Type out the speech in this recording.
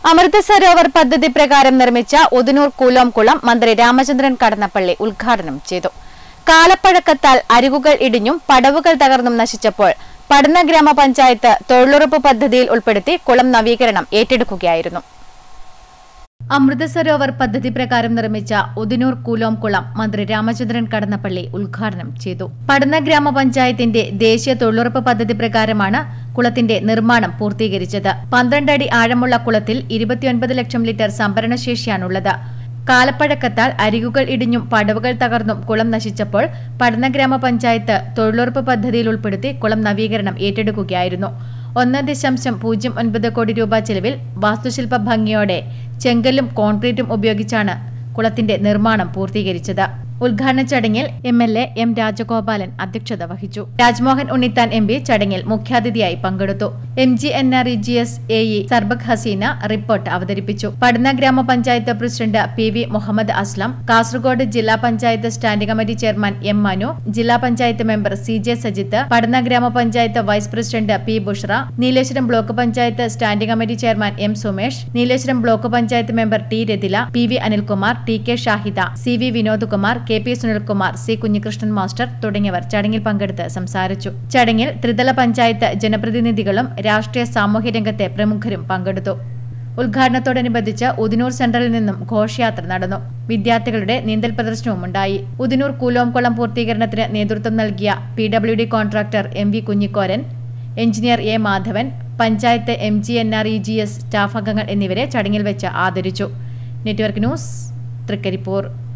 അമൃത സരോവർ പദ്ധതി പ്രകാരം നിർമ്മിച്ച ഉദനൂർ കൂലോംകുളം മന്ത്രി രാമചന്ദ്രൻ കടന്നപ്പള്ളി ഉദ്ഘാടനം ചെയ്തു കാലപ്പഴക്കത്താൽ അരികുകൾ ഇടിഞ്ഞും പടവുകൾ തകർന്നും നശിച്ചപ്പോൾ പടന്ന ഗ്രാമപഞ്ചായത്ത് തൊഴിലുറപ്പ് പദ്ധതിയിൽ ഉൾപ്പെടുത്തി കുളം നവീകരണം ഏറ്റെടുക്കുകയായിരുന്നു അമൃത സരോവർ പദ്ധതി പ്രകാരം നിർമ്മിച്ച ഉദിനൂർ കൂലോം കുളം മന്ത്രി രാമചന്ദ്രൻ കടന്നപ്പള്ളി ഉദ്ഘാടനം ചെയ്തു പടന്ന ഗ്രാമപഞ്ചായത്തിന്റെ ദേശീയ തൊഴിലുറപ്പ് പദ്ധതി പ്രകാരമാണ് കുളത്തിന്റെ നിർമ്മാണം പൂർത്തീകരിച്ചത് പന്ത്രണ്ട് അടി ആഴമുള്ള കുളത്തിൽ ഇരുപത്തിയൊൻപത് ലക്ഷം ലിറ്റർ സംഭരണശേഷിയാണുള്ളത് കാലപ്പഴക്കത്താൽ അരികുകൾ ഇടിഞ്ഞും പടവുകൾ തകർന്നും കുളം നശിച്ചപ്പോൾ പടന്ന ഗ്രാമപഞ്ചായത്ത് തൊഴിലുറപ്പ് പദ്ധതിയിൽ ഉൾപ്പെടുത്തി കുളം നവീകരണം ഏറ്റെടുക്കുകയായിരുന്നു ഒന്ന് ദശാംശം പൂജ്യം ഒൻപത് കോടി രൂപ ചെലവിൽ വാസ്തുശില്പ ഭംഗിയോടെ ചെങ്കല്ലും കോൺക്രീറ്റും ഉപയോഗിച്ചാണ് കുളത്തിന്റെ നിർമ്മാണം പൂർത്തീകരിച്ചത് ഉദ്ഘാടന ചടങ്ങിൽ M L A M Rajagopalan അധ്യക്ഷത വഹിച്ചു രാജ്മോഹൻ ഉണ്ണിത്താൻ എം പി ചടങ്ങിൽ മുഖ്യാതിഥിയായി പങ്കെടുത്തു M G N R E G S A E സർബക് ഹസീന റിപ്പോർട്ട് അവതരിപ്പിച്ചു പടന്ന ഗ്രാമപഞ്ചായത്ത് president P V Muhammad Aslam Kasaragod ജില്ലാ panchayat standing committee chairman M Manu ജില്ലാ panchayat member C J Sajith Padanna ഗ്രാമപഞ്ചായത്ത് vice president P Bushra Nileshwaram block panchayat standing committee chairman M Sumesh Nileshwaram block panchayat member T Rathila P V Anilkumar T K Shahida C V Vinodkumar K P Sunilkumar C Kunhikrishnan master തുടങ്ങിയവർ ചടങ്ങിൽ പങ്കെടുത്ത് സംസാരിച്ചു ചടങ്ങിൽ ത്രിതല പഞ്ചായത്ത് ജനപ്രതിനിധികളും രാഷ്ട്രീയ സാമൂഹ്യ രംഗത്തെ പ്രമുഖരും പങ്കെടുത്തു ഉദ്ഘാടനത്തോടനുബന്ധിച്ച് ഉദിനൂർ സെന്ററിൽ നിന്നും ഘോഷയാത്ര നടന്നു വിദ്യാർത്ഥികളുടെ നീന്തൽ പ്രദർശനവും ഉണ്ടായി ഉദിനൂർ കൂലോംകുളം പൂർത്തീകരണത്തിന് നേതൃത്വം നൽകിയ P W D contractor M V Kunhikoran engineer A Madhavan panchayat M G N R E G S staff അംഗങ്ങൾ എന്നിവരെ ചടങ്ങിൽ വെച്ച് ആദരിച്ചു നെറ്റ്വർക്ക് ന്യൂസ് തൃക്കരിപ്പൂർ